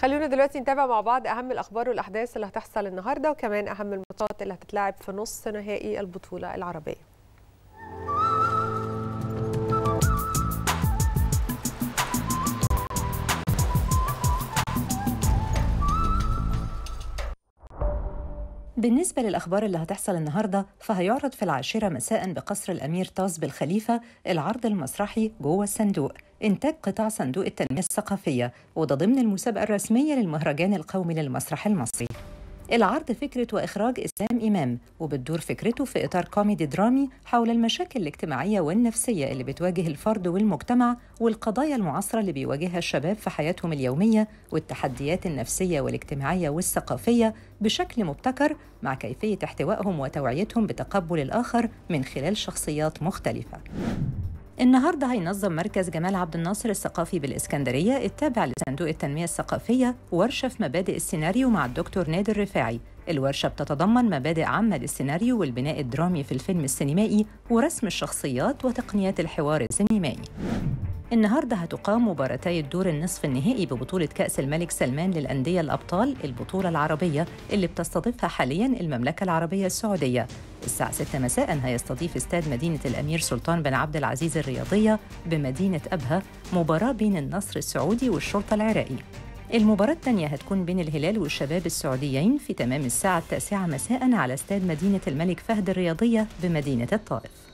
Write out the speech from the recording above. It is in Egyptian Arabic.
خلونا دلوقتي نتابع مع بعض اهم الاخبار والاحداث اللي هتحصل النهارده وكمان اهم الماتشات اللي هتتلعب في نص نهائي البطوله العربيه بالنسبة للأخبار اللي هتحصل النهاردة فهيعرض في العاشرة مساء بقصر الأمير طاز بالخليفة العرض المسرحي جوه الصندوق إنتاج قطاع صندوق التنمية الثقافية وده ضمن المسابقة الرسمية للمهرجان القومي للمسرح المصري العرض فكرة وإخراج إسلام إمام وبتدور فكرته في إطار كوميدي درامي حول المشاكل الاجتماعية والنفسية اللي بتواجه الفرد والمجتمع والقضايا المعاصرة اللي بيواجهها الشباب في حياتهم اليومية والتحديات النفسية والاجتماعية والثقافية بشكل مبتكر مع كيفية احتوائهم وتوعيتهم بتقبل الآخر من خلال شخصيات مختلفة النهارده هينظم مركز جمال عبد الناصر الثقافي بالإسكندرية التابع لصندوق التنمية الثقافية ورشة في مبادئ السيناريو مع الدكتور نادر رفاعي الورشة بتتضمن مبادئ عامة للسيناريو والبناء الدرامي في الفيلم السينمائي ورسم الشخصيات وتقنيات الحوار السينمائي النهارده هتقام مباراتي الدور النصف النهائي ببطولة كأس الملك سلمان للأندية الأبطال البطولة العربية اللي بتستضيفها حاليا المملكة العربية السعودية. الساعة 6 مساء هيستضيف استاد مدينة الأمير سلطان بن عبد العزيز الرياضية بمدينة أبها مباراة بين النصر السعودي والشرطة العراقي. المباراة الثانية هتكون بين الهلال والشباب السعوديين في تمام الساعة التاسعة مساء على استاد مدينة الملك فهد الرياضية بمدينة الطائف.